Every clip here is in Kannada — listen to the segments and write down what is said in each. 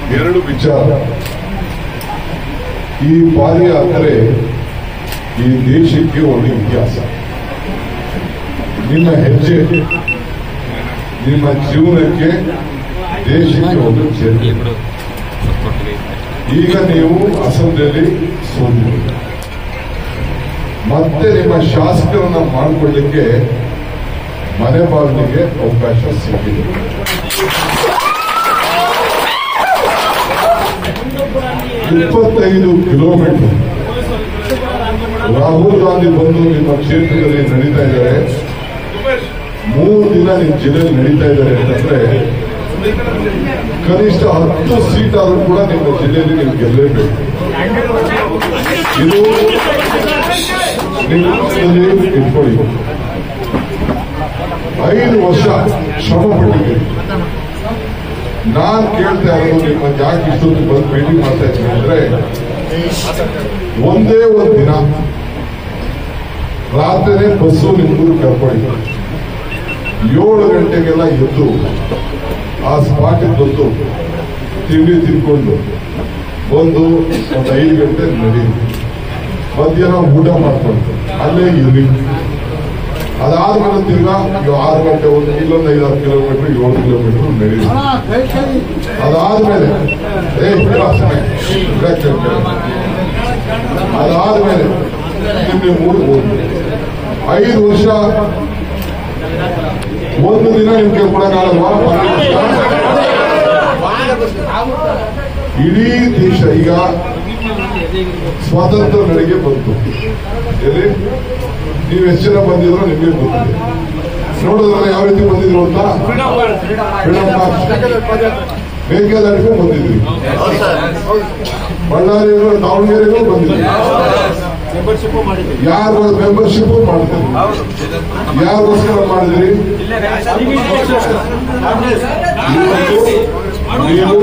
ಎರಡು ವಿಚಾರ ಈ ಬಾರಿ ಅಂದರೆ ಈ ದೇಶಕ್ಕೆ ಒಂದು ಇತಿಹಾಸ ನಿಮ್ಮ ಹೆಜ್ಜೆ ನಿಮ್ಮ ಜೀವನಕ್ಕೆ ದೇಶಕ್ಕೆ ಒಂದು ಚರಿತ್ರೆ ಈಗ ನೀವು ಅಸೆಂಬ್ಲಿಯಲ್ಲಿ ಸೋತಿದ್ದೀರಿ ಮತ್ತೆ ನಿಮ್ಮ ಶಾಸಕರನ್ನ ಮಾಡಿಕೊಳ್ಳಿಕ್ಕೆ ಮನೆ ಬಾಗಿಲಿಗೆ ಅವಕಾಶ ಸಿಕ್ಕಿದೆ ಇಪ್ಪತ್ತೈದು ಕಿಲೋಮೀಟರ್ ರಾಹುಲ್ ಗಾಂಧಿ ಬಂದು ನಿಮ್ಮ ಕ್ಷೇತ್ರದಲ್ಲಿ ನಡೀತಾ ಇದ್ದಾರೆ ಮೂರು ದಿನ ನಿಮ್ಮ ಜಿಲ್ಲೆಯಲ್ಲಿ ನಡೀತಾ ಇದ್ದಾರೆ ಅಂತಂದ್ರೆ ಕನಿಷ್ಠ ಹತ್ತು ಸೀಟ್ ಆದ್ರೂ ಕೂಡ ನಿಮ್ಮ ಜಿಲ್ಲೆಯಲ್ಲಿ ನೀವು ಗೆಲ್ಲಲೇಬೇಕು ಇದು ನಿಮ್ಮ ಮನಸ್ಸಿನಲ್ಲಿ ಇಟ್ಕೊಳ್ಳಿ ಐದು ವರ್ಷ ಶ್ರಮ ಪಟ್ಟಿದ್ದೀರಿ ನಾನ್ ಕೇಳ್ತಾ ಇರೋದು ನಿಮ್ಮ ಯಾಕೆ ಇಷ್ಟೊಂದು ಬಂದು ಭೇಟಿ ಮಾಡ್ತಾ ಇದ್ದೀನಿ ಅಂದ್ರೆ ಒಂದೇ ಒಂದು ದಿನ ರಾತ್ರಿನೇ ಬಸ್ಸು ನಿಮ್ಗೂ ಕರ್ಕೊಂಡು ಏಳು ಗಂಟೆಗೆಲ್ಲ ಎದ್ದು ಆ ಸ್ಪಾಟಿಗೆ ಬಂದು ತಿಂಡಿ ತಿನ್ಕೊಂಡು ಬಂದು ಒಂದು ಐದು ಗಂಟೆ ನಡಿ ಮಧ್ಯಾಹ್ನ ಊಟ ಮಾಡ್ಕೊಂಡು ಅಲ್ಲೇ ಇರಿ ಅದಾದ್ಮೇಲೆ ತಿರ್ಗಾ ಇವ್ ಆರು ಗಂಟೆ ಒಂದು ಇಲ್ಲೊಂದು ಐದಾರು ಕಿಲೋಮೀಟರ್ ಏಳು ಕಿಲೋಮೀಟರ್ ನಡೀರಿ ಅದಾದ್ಮೇಲೆ ಏ ಬಿಡ ಸಮಯ. ಬಿಡ ಕೇಳ್ತಾರೆ. ಅದಾದ್ಮೇಲೆ ನಿಮ್ಗೆ ಮೂರು ಹೋಗಿ ಐದು ವರ್ಷ ಒಂದು ದಿನ ನಿಮ್ಗೆ ಕೊಡಕ್ಕಾಗಲ್ವಾ ಇಡೀ ದೇಶ ಈಗ ಸ್ವಾತಂತ್ರ್ಯ ನಡಿಗೆ ಬಂತು ಎಲ್ಲಿ ನೀವು ಎಷ್ಟು ಜನ ಬಂದಿದ್ರು ನಿಮಗೆ ಗೊತ್ತಿದೆ ನೋಡಿದ್ರೆ ಯಾವ ರೀತಿ ಬಂದಿದ್ರು ಅಂತ ಫ್ರೀಡಮ್ ಮಾರ್ಚ್ ಮೇಕೆದಾಟಿಗೂ ಬಂದಿದ್ರಿ ಬಳ್ಳಾರಿಗೂ ದಾವಣಗೆರೆಗೂ ಬಂದಿದ್ರಿ ಯಾರು ಮೆಂಬರ್ಶಿಪ್ ಮಾಡ್ತೀರಿ ಯಾರಿಗೋಸ್ಕರ ಮಾಡಿದ್ರಿ ನೀವು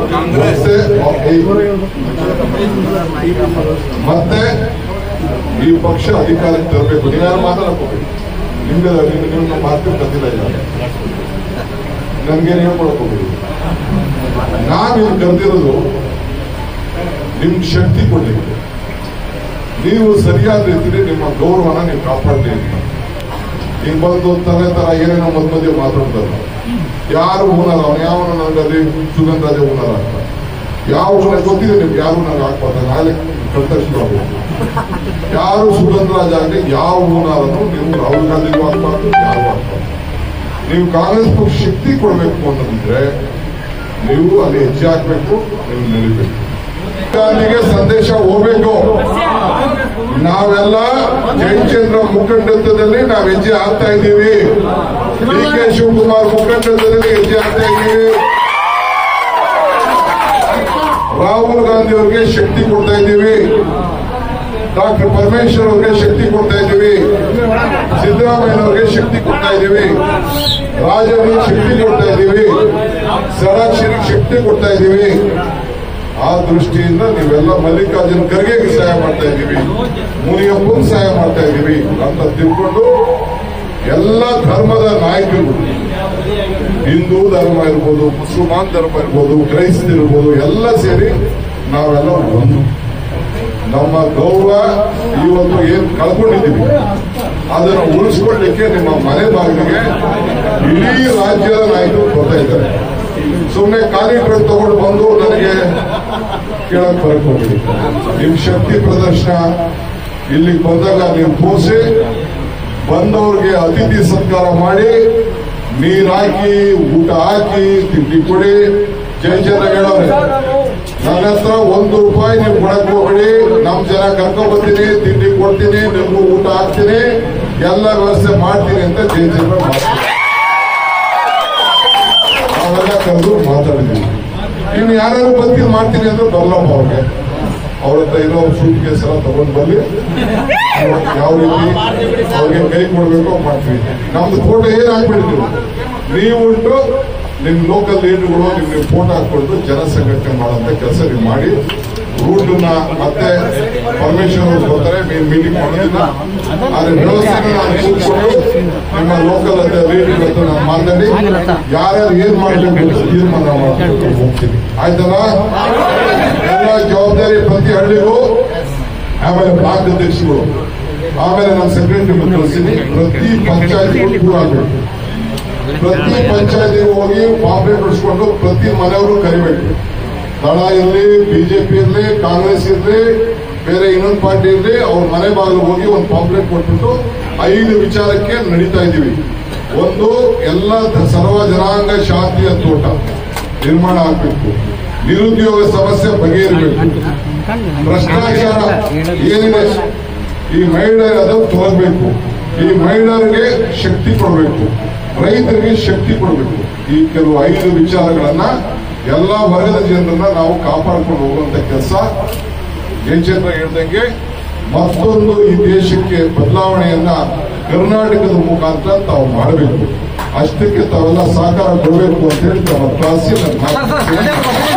ಮತ್ತೆ ಮತ್ತೆ ಈ ಪಕ್ಷ ಅಧಿಕಾರಕ್ಕೆ ತರಬೇಕು ನೀವ್ಯಾರು ಮಾತಾಡಬೇಕು ನಿಮ್ಗೆ ನಿಮ್ಗೆ ನಿಮ್ಮ ಮಾತು ಕತ್ತಿಲ್ಲ ಇಲ್ಲ ನನ್ಗೆ ನೀವು ಮಾಡ್ಕೋಬೇಕು ನಾನು ಇಲ್ಲಿ ಕರೆದಿರೋದು ನಿಮ್ಗೆ ಶಕ್ತಿ ಕೊಡ್ಲಿಕ್ಕೆ ನೀವು ಸರಿಯಾದ ರೀತಿಯಲ್ಲಿ ನಿಮ್ಮ ಗೌರವನ ನೀವು ಕಾಪಾಡ್ತೀರಿ ಈಗ ಬಂದು ತಲೆ ತರ ಏನೇನೋ ಮಧ್ಯ ಮಧ್ಯೆ ಮಾತಾಡ್ತಾರೆ ಯಾರು ಊನಲ್ಲ ಅವನು ಯಾವನ ನನಗಲ್ಲಿ ಸುಗಂಧ ರಾಜ ಊನಲ್ಲ ಅಂತ ಯಾವ ಊನ ಗೊತ್ತಿದೆ ನಿಮ್ಗೆ ಯಾರು ನನಗೆ ಹಾಕ್ಬಾರ್ದು ನಾಳೆ ಕರ್ತರಿಸ್ಬೇಕು ಯಾರು ಸುಗಂಧ ರಾಜ ಆಗಲಿ ಯಾವ ಊನಾರನು ನೀವು ರಾಹುಲ್ ಗಾಂಧಿಗೂ ಹಾಕ್ಬಾರ್ದು ಯಾರು ಹಾಕ್ಬಾರ್ದು ನೀವು ಕಾಂಗ್ರೆಸ್ ಪಕ್ಷ ಶಕ್ತಿ ಕೊಡಬೇಕು ಅನ್ನೋದಿದ್ರೆ ನೀವು ಅಲ್ಲಿ ಹೆಜ್ಜೆ ಹಾಕ್ಬೇಕು ನೀವು ನಡಿಬೇಕು ಗಾಂಧಿಗೆ ಸಂದೇಶ ಹೋಗ್ಬೇಕು ನಾವೆಲ್ಲ ಜಯಚಂದ್ರ ಮುಖಂಡತ್ವದಲ್ಲಿ ನಾವು ಹೆಜ್ಜೆ ಹಾಕ್ತಾ ಇದ್ದೀವಿ ಡಿ ಕೆ ಶಿವಕುಮಾರ್ ಮುಖಂಡತ್ವದಲ್ಲಿ ಹೆಜ್ಜೆ ಹಾಕ್ತಾ ಇದ್ದೀವಿ ರಾಹುಲ್ ಗಾಂಧಿ ಅವರಿಗೆ ಶಕ್ತಿ ಕೊಡ್ತಾ ಇದ್ದೀವಿ ಡಾಕ್ಟರ್ ಪರಮೇಶ್ವರ್ ಅವರಿಗೆ ಶಕ್ತಿ ಕೊಡ್ತಾ ಇದ್ದೀವಿ ಸಿದ್ದರಾಮಯ್ಯ ಅವರಿಗೆ ಶಕ್ತಿ ಕೊಡ್ತಾ ಇದ್ದೀವಿ ರಾಜನಿಗೆ ಶಕ್ತಿ ಕೊಡ್ತಾ ಇದ್ದೀವಿ ಸರಾಕ್ಷರಿಗೆ ಶಕ್ತಿ ಕೊಡ್ತಾ ಇದ್ದೀವಿ ಆ ದೃಷ್ಟಿಯಿಂದ ನೀವೆಲ್ಲ ಮಲ್ಲಿಕಾರ್ಜುನ್ ಖರ್ಗೆಗೆ ಸಹಾಯ ಮಾಡ್ತಾ ಇದ್ದೀವಿ ಮುನಿಯಪ್ಪನ್ ಸಹಾಯ ಮಾಡ್ತಾ ಇದ್ದೀವಿ ಅಂತ ತಿಳ್ಕೊಂಡು ಎಲ್ಲ ಧರ್ಮದ ನಾಯಕರು ಹಿಂದೂ ಧರ್ಮ ಇರ್ಬೋದು ಮುಸಲ್ಮಾನ್ ಧರ್ಮ ಇರ್ಬೋದು ಕ್ರೈಸ್ತ ಇರ್ಬೋದು ಎಲ್ಲ ಸೇರಿ ನಾವೆಲ್ಲ ಒಂದು ನಮ್ಮ ಗೌರವ ಇವತ್ತು ಏನ್ ಕಳ್ಕೊಂಡಿದ್ದೀವಿ ಅದನ್ನು ಉಳಿಸ್ಕೊಳ್ಳಿಕ್ಕೆ ನಿಮ್ಮ ಮನೆ ಬಾಗಿಲಿಗೆ ಇಡೀ ರಾಜ್ಯದ ನಾಯಕರು ಬರ್ತಾ ಇದ್ದಾರೆ ಸುಮ್ಮನೆ ಖಾಲಿ ಟ್ರಕ್ ತಗೊಂಡು ಬಂದು ನನಗೆ ಕೇಳಕ್ ಬರಕ್ ಹೋಗ್ಬಿಡಿ ನಿಮ್ ಶಕ್ತಿ ಪ್ರದರ್ಶನ ಇಲ್ಲಿಗೆ ಬಂದಾಗ ನೀವು ತೋರಿಸಿ ಬಂದವ್ರಿಗೆ ಅತಿಥಿ ಸತ್ಕಾರ ಮಾಡಿ ನೀರ್ ಹಾಕಿ ಊಟ ಹಾಕಿ ತಿಂಡಿ ಕೊಡಿ ಜಯಚಂದ್ರ ಹೇಳೋರೆ ನನ್ನ ಹತ್ರ ಒಂದು ರೂಪಾಯಿ ನೀವು ಕೊಡಕ್ ಹೋಗ್ಬೇಡಿ ನಮ್ ಜನ ಕರ್ಕೊಂಡ್ ಬರ್ತೀನಿ ತಿಂಡಿ ಕೊಡ್ತೀನಿ ನಿಮ್ಗೂ ಊಟ ಹಾಕ್ತೀನಿ ಎಲ್ಲ ವ್ಯವಸ್ಥೆ ಮಾಡ್ತೀನಿ ಅಂತ ಜಯಚಂದ್ರ ಮಾಡ್ತೀನಿ ನಾವೆಲ್ಲ ಕರೆದು ಮಾತಾಡಿದ್ವಿ ಇನ್ನು ಯಾರು ಬಂದು ಮಾಡ್ತೀನಿ ಅಂದ್ರೆ ಬರಲಪ್ಪ ಅವ್ರಿಗೆ ಅವ್ರ ಹತ್ರ ಇರೋ ಸೂಟ್ ಕೇಸ್ ಎಲ್ಲ ತಗೊಂಡ್ ಬರ್ಲಿ ಯಾವ ರೀತಿ ಅವ್ರಿಗೆ ಕೈ ಕೊಡ್ಬೇಕು ಮಾಡ್ತೀವಿ ನಮ್ದು ಫೋಟೋ ಏನ್ ಹಾಕ್ಬಿಡಿ ನೀವು ನೀವು ಉಂಟು ನಿಮ್ ಲೋಕಲ್ ಲೀಡರ್ಗಳು ನಿಮ್ ನಿಮ್ ಫೋಟೋ ಹಾಕೊಂಡು ಜನ ಸಂಘಟನೆ ಮಾಡುವಂತ ಕೆಲಸ ನೀವು ಮಾಡಿ ರೂಟ್ ನ ಮತ್ತೆ ಪರ್ಮಿಷನ್ ಅವ್ರು ಬರ್ತಾರೆ ಮೀಟಿಂಗ್ ಮಾಡೋದಿಲ್ಲ ಆದ್ರೆ ವ್ಯವಸ್ಥೆನ ನಾನು ಕೂತ್ಕೊಂಡು ನಿಮ್ಮ ಲೋಕಲ್ ಅಂತ ಲೀಡರ್ ಹತ್ರ ನಾನು ಮಾತಾಡಿ ಯಾರ್ಯಾರು ಏನ್ ಮಾಡ್ಬೇಕು ಅಂತ ತೀರ್ಮಾನ ಮಾಡ್ಕೊಂಡು ಹೋಗ್ತೀನಿ ಆಯ್ತಲ್ಲ ಎಲ್ಲ ಜವಾಬ್ದಾರಿ ಪ್ರತಿ ಹಳ್ಳಿಗೂ ಆಮೇಲೆ ಬ್ಲಾಕ್ ಅಧ್ಯಕ್ಷರು ಆಮೇಲೆ ನಮ್ಮ ಸೆಕ್ರೆಟರಿ ಕಳಿಸ್ತೀನಿ ಪ್ರತಿ ಪಂಚಾಯತ್ ಕೂಡ ಆಗ್ಬೇಕು ಪ್ರತಿ ಪಂಚಾಯತಿ ಹೋಗಿ ಪಾಂಪ್ಲೆಟ್ ಹೊಡಿಸ್ಕೊಂಡು ಪ್ರತಿ ಮನೆಯವರು ಕರಿಬೇಕು ದಳ ಇರಲಿ ಬಿಜೆಪಿ ಇರಲಿ ಕಾಂಗ್ರೆಸ್ ಇರಲಿ ಬೇರೆ ಇನ್ನೊಂದು ಪಾರ್ಟಿ ಇರಲಿ ಅವ್ರ ಮನೆ ಬಾಗಿಲು ಹೋಗಿ ಒಂದು ಪಾಂಪ್ಲೆಟ್ ಕೊಟ್ಬಿಟ್ಟು ಐದು ವಿಚಾರಕ್ಕೆ ನಡೀತಾ ಇದ್ದೀವಿ ಒಂದು ಎಲ್ಲ ದ- ಸರ್ವ ಜನಾಂಗ ಶಾಂತಿಯ ತೋಟ ನಿರ್ಮಾಣ ಆಗ್ಬೇಕು ನಿರುದ್ಯೋಗ ಸಮಸ್ಯೆ ಬಗೆಹರಿಬೇಕು ಭ್ರಷ್ಟಾಚಾರ ಏನಿದೆ ಈ ಮಹಿಳೆಯರು ಅದು ತೊಲಗಬೇಕು ಈ ಮಹಿಳೆಯರಿಗೆ ಶಕ್ತಿ ಕೊಡಬೇಕು ರೈತರಿಗೆ ಶಕ್ತಿ ಕೊಡಬೇಕು ಈ ಕೆಲವು ಐದು ವಿಚಾರಗಳನ್ನ ಎಲ್ಲಾ ವರ್ಗದ ಜನರನ್ನ ನಾವು ಕಾಪಾಡ್ಕೊಂಡು ಹೋಗುವಂತ ಕೆಲಸ ಯಜೇಂದ್ರ ಹೇಳ್ದಂಗೆ ಮತ್ತೊಂದು ಈ ದೇಶಕ್ಕೆ ಬದಲಾವಣೆಯನ್ನ ಕರ್ನಾಟಕದ ಮುಖಾಂತರ ತಾವು ಮಾಡಬೇಕು ಅಷ್ಟಕ್ಕೆ ತಾವೆಲ್ಲ ಸಹಕಾರ ಕೊಡಬೇಕು ಅಂತ ಹೇಳಿ ತಾವು ಕ್ಲಾಸಿ ನನ್ನ ಮಾತು